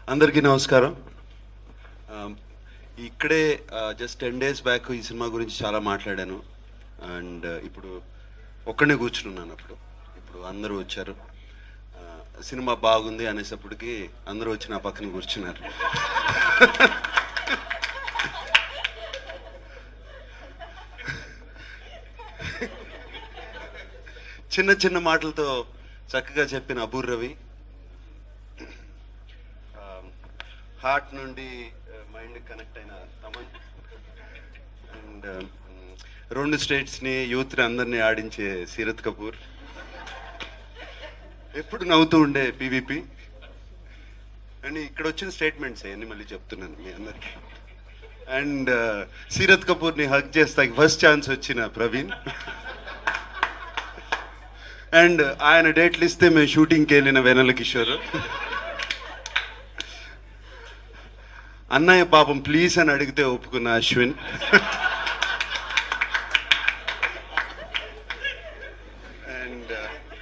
అందరికీ నమస్కారం Um, ఇక్కడే జస్ట్ టెన్ డేస్ బ్యాక్ ఈ సినిమా గురించి చాలా మాట్లాడాను అండ్ ఇప్పుడు ఒక్కడే కూర్చున్నాను అప్పుడు ఇప్పుడు అందరూ వచ్చారు Uh, సినిమా బాగుంది అనేసప్పటికి అందరూ వచ్చి నా పక్కన కూర్చున్నారు చిన్న చిన్న మాటలతో చక్కగా చెప్పిన అబూర్ రవి హార్ట్ నుండి మైండ్ కనెక్ట్ అయిన తమన్ అండ్ రెండు స్టేట్స్ని యూత్ని అందరినీ ఆడించే సీరత్ కపూర్ ఎప్పుడు నవ్వుతూ ఉండే పీవీపీ అండ్ ఇక్కడ వచ్చిన స్టేట్మెంట్స్ అన్ని మళ్ళీ చెప్తున్నాను మీ అందరికి అండ్ సీరత్ కపూర్ని హక్ చేస్తాకి ఫస్ట్ ఛాన్స్ వచ్చిన ప్రవీణ్ అండ్ ఆయన డేట్లు ఇస్తే మేము షూటింగ్కి వెళ్ళిన వెనల కిషోర్ అన్నయ్య పాపం ప్లీజ్ అని అడిగితే ఒప్పుకున్న అశ్విన్ అండ్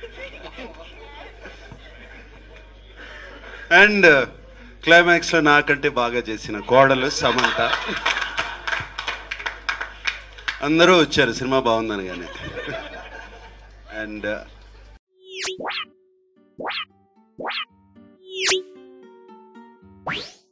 అండ్ క్లైమాక్స్ లో నాకంటే బాగా చేసిన కోడలు సమంత అందరూ వచ్చారు సినిమా బాగుందని కానీ అండ్